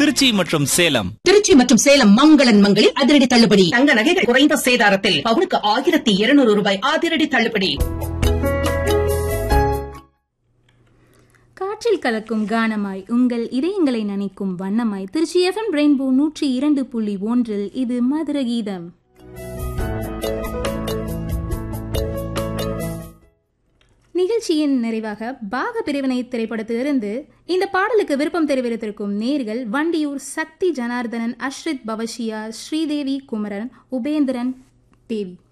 திருச்சி மற்றும் சேலம் திருச்சி மற்றும் சேலம் மங்களன் மங்களில் அதிரடி தள்ளுபடி தங்க நகைகள் குறைந்த சேதாரத்தில் பவுனுக்கு ஆயிரத்தி இருநூறு ரூபாய் அதிரடி தள்ளுபடி காற்றில் கலக்கும் கானமாய் உங்கள் இதயங்களை நனைக்கும் வண்ணமாய் திருச்சி எஃப்எம் ரெயின்போ நூற்றி இரண்டு புள்ளி ஒன்றில் இது மதுர கீதம் நிகழ்ச்சியின் நிறைவாக பாக பிரிவினை திரைப்படத்திலிருந்து இந்த பாடலுக்கு விருப்பம் தெரிவித்திருக்கும் நேர்கள் வண்டியூர் சக்தி ஜனார்தனன் அஸ்ரித் பவஷியா ஸ்ரீதேவி குமரன் உபேந்திரன் தேவி